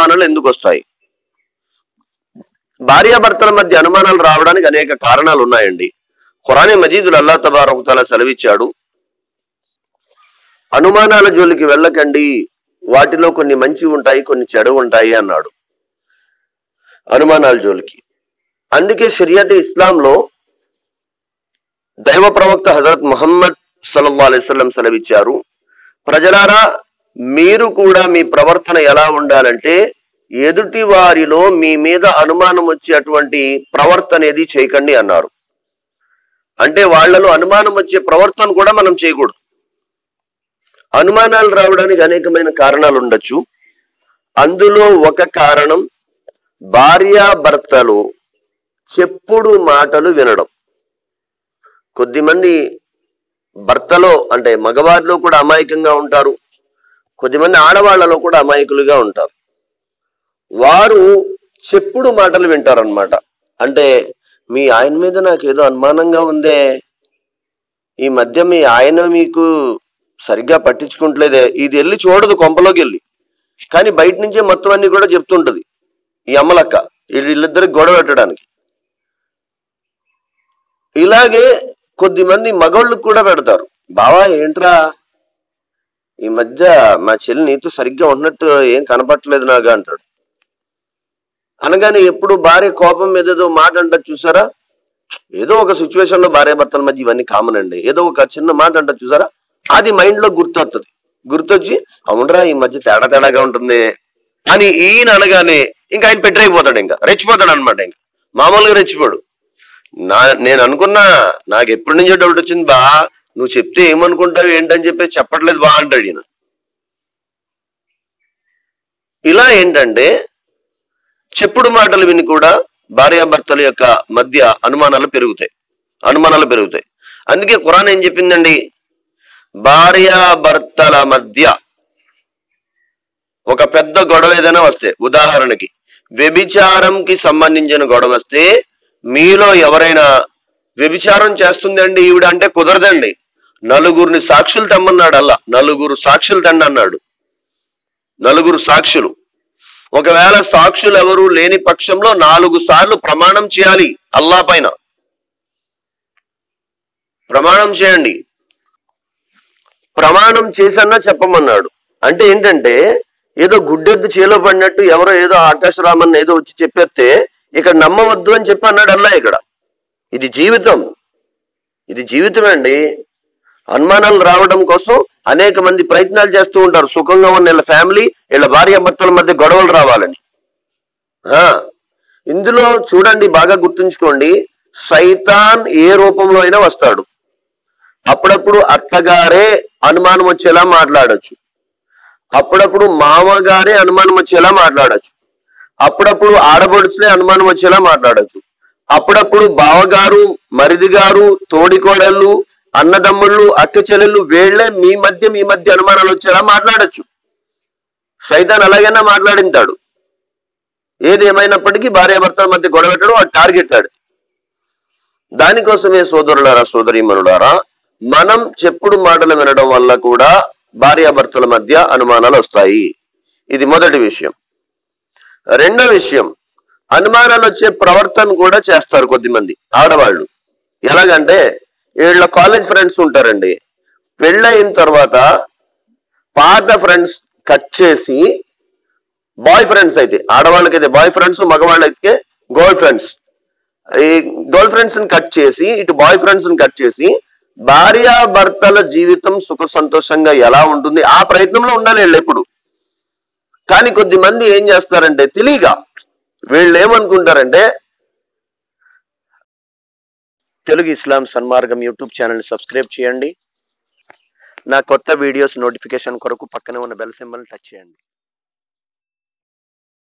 అనుమానాలు ఎందుకు వస్తాయి భార్యాభర్తల మధ్య అనుమానాలు రావడానికి అనేక కారణాలు ఉన్నాయండి ఖురానే మజీదులు అల్లా తబారకుతాల సెలవిచ్చాడు అనుమానాల జోలికి వెళ్ళకండి వాటిలో కొన్ని మంచి ఉంటాయి కొన్ని చెడు ఉంటాయి అన్నాడు అనుమానాల జోలికి అందుకే షరియత్ ఇస్లాంలో దైవ ప్రవక్త హజరత్ ముహమ్మద్ సల్లల్లాహు అలైహి వసల్లం సెలవిచ్చారు ప్రజలారా మీరు కూడా మీ ప్రవర్తన ఎలా ఉండాలంటే ఎదుటి వారిలో మీ మీద అనుమానం వచ్చేటువంటి ప్రవర్తన ఏది చేయకండి అన్నారు అంటే వాళ్ళలో అనుమానం వచ్చే ప్రవర్తన కూడా మనం చేయకూడదు అనుమానాలు రావడానికి అనేకమైన కారణాలు ఉండొచ్చు అందులో ఒక కారణం భార్యాభర్తలు చెప్పుడు మాటలు వినడం కొద్దిమంది భర్తలో అంటే మగవారిలో కూడా అమాయకంగా ఉంటారు కొద్దిమంది ఆడవాళ్లలో కూడా అమాయకులుగా ఉంటారు వారు చెప్పుడు మాటలు వింటారనమాట అంటే మీ ఆయన మీద నాకు ఏదో అనుమానంగా ఉందే ఈ మధ్య మీ ఆయన మీకు సరిగ్గా పట్టించుకుంటలేదే ఇది వెళ్ళి చూడదు కొంపలోకి వెళ్ళి కానీ బయట నుంచే మొత్తం అన్ని కూడా చెప్తుంటది ఈ అమ్మలక్క వీళ్ళిద్దరికి గొడవ పెట్టడానికి ఇలాగే కొద్ది మంది మగవాళ్ళకు కూడా పెడతారు బావా ఏంట్రా ఈ మధ్య మా చెల్లి నీతో సరిగ్గా ఉన్నట్టు ఏం కనపట్టలేదు నాకు అంటాడు అనగానే ఎప్పుడు భార్య కోపం మీద ఏదో మాట అంటారు చూసారా ఏదో ఒక సిచ్యువేషన్ లో భార్య భర్తల మధ్య ఇవన్నీ కామన్ అండి ఏదో ఒక చిన్న మాట అంటారు చూసారా అది మైండ్ లో గుర్తొస్తుంది గుర్తొచ్చి అవునరా ఈ మధ్య తేడా తేడాగా ఉంటుంది అని ఈయన అనగానే ఇంకా ఆయన పెట్టరైపోతాడు ఇంకా రెచ్చిపోతాడు అనమాట ఇంకా మామూలుగా రెచ్చిపోడు నా నేను అనుకున్నా నాకు ఎప్పటి నుంచో డౌట్ వచ్చింది బా నువ్వు చెప్తే ఏమనుకుంటావు ఏంటని చెప్పి చెప్పట్లేదు బా అంటాడు ఈయన ఇలా ఏంటంటే చెప్పుడు మాటలు విని కూడా భార్యాభర్తల యొక్క మధ్య అనుమానాలు పెరుగుతాయి అనుమానాలు పెరుగుతాయి అందుకే ఖురాన్ ఏం చెప్పిందండి భార్యాభర్తల మధ్య ఒక పెద్ద గొడవ ఏదైనా వస్తే ఉదాహరణకి వ్యభిచారంకి సంబంధించిన గొడవ వస్తే మీలో ఎవరైనా వ్యభిచారం చేస్తుంది అండి ఈవిడ అంటే కుదరదండి నలుగురిని సాక్షులు తెమ్మన్నాడు అల్లా నలుగురు సాక్షులు తండి అన్నాడు నలుగురు సాక్షులు ఒకవేళ సాక్షులు ఎవరు లేని పక్షంలో నాలుగు సార్లు ప్రమాణం చేయాలి అల్లా పైన ప్రమాణం చేయండి ప్రమాణం చేసన్నా చెప్పమన్నాడు అంటే ఏంటంటే ఏదో గుడ్డెద్దు చేలో పడినట్టు ఎవరో ఏదో ఆకాశరామన్ ఏదో వచ్చి చెప్పేస్తే ఇక్కడ నమ్మవద్దు అని చెప్పి అన్నాడు అల్లా ఇక్కడ ఇది జీవితం ఇది జీవితం అండి అనుమానాలు రావడం కోసం అనేక మంది ప్రయత్నాలు చేస్తూ ఉంటారు సుఖంగా ఉన్న వీళ్ళ ఫ్యామిలీ వీళ్ళ భార్య భర్తల మధ్య గొడవలు రావాలని ఆ ఇందులో చూడండి బాగా గుర్తుంచుకోండి సైతాన్ ఏ రూపంలో అయినా వస్తాడు అప్పుడప్పుడు అత్తగారే అనుమానం వచ్చేలా మాట్లాడొచ్చు అప్పుడప్పుడు మామగారే అనుమానం వచ్చేలా మాట్లాడొచ్చు అప్పుడప్పుడు ఆడబడుచులే అనుమానం వచ్చేలా మాట్లాడొచ్చు అప్పుడప్పుడు బావగారు మరిది గారు తోడికోడళ్ళు అన్నదమ్ముళ్ళు అక్క చెల్లెళ్ళు వీళ్ళే మీ మధ్య మీ మధ్య అనుమానాలు వచ్చేలా మాట్లాడొచ్చు సైతాన్ అలాగైనా మాట్లాడింతాడు ఏది ఏమైనప్పటికీ భార్యాభర్తల మధ్య గొడవ పెట్టడం వాడు టార్గెట్ ఆడు దానికోసమే సోదరులారా సోదరీమణులారా మనం చెప్పుడు మాటలు వినడం వల్ల కూడా భార్యాభర్తల మధ్య అనుమానాలు వస్తాయి ఇది మొదటి విషయం రెండో విషయం అనుమానాలు వచ్చే ప్రవర్తన కూడా చేస్తారు కొద్దిమంది ఆడవాళ్ళు ఎలాగంటే వీళ్ళ కాలేజ్ ఫ్రెండ్స్ ఉంటారండి పెళ్ళయిన తర్వాత పాత ఫ్రెండ్స్ కట్ చేసి బాయ్ ఫ్రెండ్స్ అయితే ఆడవాళ్ళకైతే బాయ్ ఫ్రెండ్స్ మగవాళ్ళకి గర్ల్ ఫ్రెండ్స్ ఈ గర్ల్ ఫ్రెండ్స్ ని కట్ చేసి ఇటు బాయ్ ఫ్రెండ్స్ ని కట్ చేసి భార్యాభర్తల జీవితం సుఖ సంతోషంగా ఎలా ఉంటుంది ఆ ప్రయత్నంలో ఉండాలి వీళ్ళు ఎప్పుడు కానీ కొద్ది మంది ఏం చేస్తారంటే తెలియగా వీళ్ళు ఏమనుకుంటారంటే తెలుగు ఇస్లాం సన్మార్గం యూట్యూబ్ ఛానల్ సబ్స్క్రైబ్ చేయండి నా కొత్త వీడియోస్ నోటిఫికేషన్ కొరకు పక్కనే ఉన్న బెల్ సింబల్ టచ్ చేయండి